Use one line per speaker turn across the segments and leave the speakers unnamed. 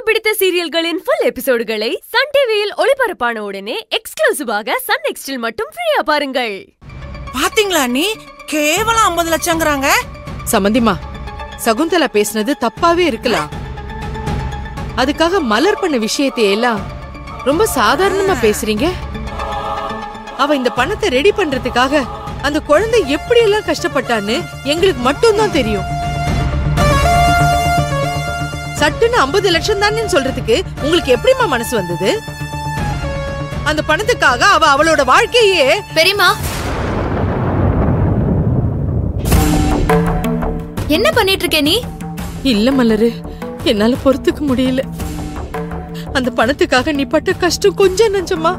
பிடித்த சீரியல்களின் full எபிசோடுகளை Sun டிவியில் ஒளிபரப்பான உடனே எக்ஸ்க்ளூசிவாக சன் நெக்ஸ்டில் மட்டும் ஃப்ரீயா பாருங்கள்
பாத்தீங்களா நீ கேவலம் ஐம்பது லட்சங்கிறாங்க
சம்பந்திமா சகுந்தலா பேசுனது தப்பாவே இருக்கலாம் அதுக்காக மலர் பண்ண விஷயத்தை எல்லாம் ரொம்ப சாதாரணமா பேசுறீங்க அவ இந்த பணத்தை ரெடி பண்றதுக்காக அந்த குழந்தை எப்படி எல்லாம் கஷ்டப்பட்டான்னு எங்களுக்கு மட்டும்தான் தெரியும் சட்டுன்னு ஐம்பது லட்சம் தானே சொல்றதுக்கு உங்களுக்கு எப்படிம்மா மனசு வந்தது அந்த பணத்துக்காக அவ அவளோட வாழ்க்கையே
பெரியமா என்ன பண்ணிட்டு இருக்க நீ
இல்ல மலரு என்னால பொறுத்துக்க முடியல அந்த பணத்துக்காக நீ பட்ட கஷ்டம் கொஞ்சம் நஞ்சமா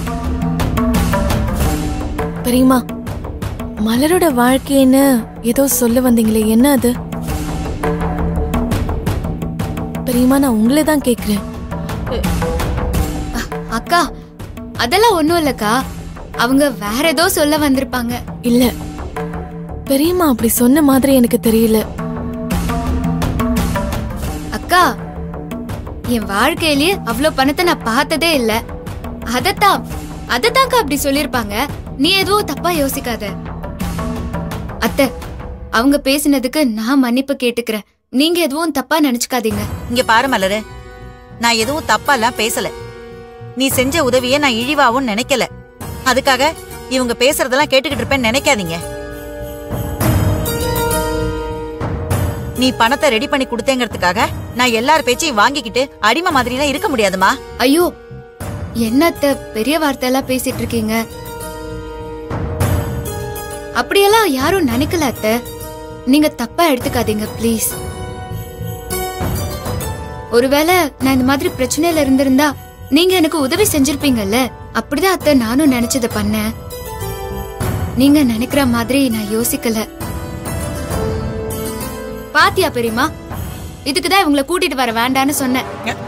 பெரியம்மா மலரோட வாழ்க்கைன்னு ஏதோ சொல்ல வந்தீங்களே என்ன அது பெரியம்மா நான் உங்களை தான் கேக்குறேன்
அக்கா அதெல்லாம் ஒண்ணும் இல்லக்கா அவங்க வேற ஏதோ சொல்ல வந்திருப்பாங்க
இல்ல பெரியம்மா அப்படி சொன்ன மாதிரி எனக்கு தெரியல
அக்கா என் வாழ்க்கையிலேயே அவ்ளோ பணத்தை நான் பார்த்ததே இல்ல அதத்தான் அதத்தாக்கா அப்படி சொல்லிருப்பாங்க நீ எதுவும் தப்பா யோசிக்காத அத்தை அவங்க பேசினதுக்கு நான் மன்னிப்பு கேட்டுக்கிறேன் நீங்க எதுவும் தப்பா நினைச்சுக்காதீங்க
இங்க பாரு மலரு நான் எதுவும் தப்பாலாம் பேசல நீ செஞ்ச உதவிய நான் இழிவாவும் நினைக்கல அதுக்காக இவங்க பேசுறதெல்லாம் கேட்டுக்கிட்டு இருப்பேன்னு நினைக்காதீங்க நீ பணத்தை ரெடி பண்ணி கொடுத்தேங்கிறதுக்காக நான் எல்லார் பேச்சையும் வாங்கிக்கிட்டு அடிமை மாதிரிலாம் இருக்க முடியாதுமா
ஐயோ என்னத்த பெரிய வார்த்தையெல்லாம் பேசிட்டு இருக்கீங்க அப்படியெல்லாம் யாரும் நினைக்கல அத்த நீங்க தப்பா எடுத்துக்காதீங்க ப்ளீஸ் ஒருவேளை நான் இந்த மாதிரி பிரச்சனையில இருந்திருந்தா நீங்க எனக்கு உதவி செஞ்சிருப்பீங்கல்ல அப்படிதான் அத்தை நானும் நினைச்சதை பண்ணேன் நீங்க நினைக்கிற மாதிரி நான் யோசிக்கல பாத்தியா பெரியமா இதுக்குதான் இவங்கள கூட்டிட்டு வர வேண்டான்னு சொன்னேன்